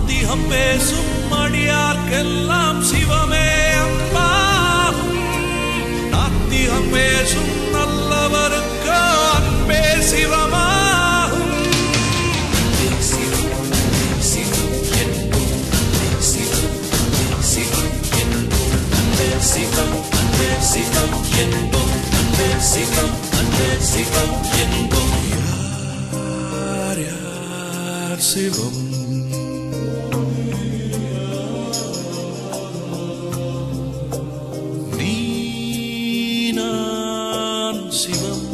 நாத்திகம் பேசும் அடியார்க்கெல்லாம் சிவமே அன்பாகும் நாத்திகம் பேசும் நல்லவருக்கு அன்பே சிவமாகும் அன்பே சிவம் சிவம் என்போம் அன்பே சிவம் சிவம் என்போம் அன்பே சிவம் அன்பே சிவம் என்போம் அன்பே சிவம் அன்பே சிவம் என்போம் யார் யார் சிவம் நீ நான் சிவம்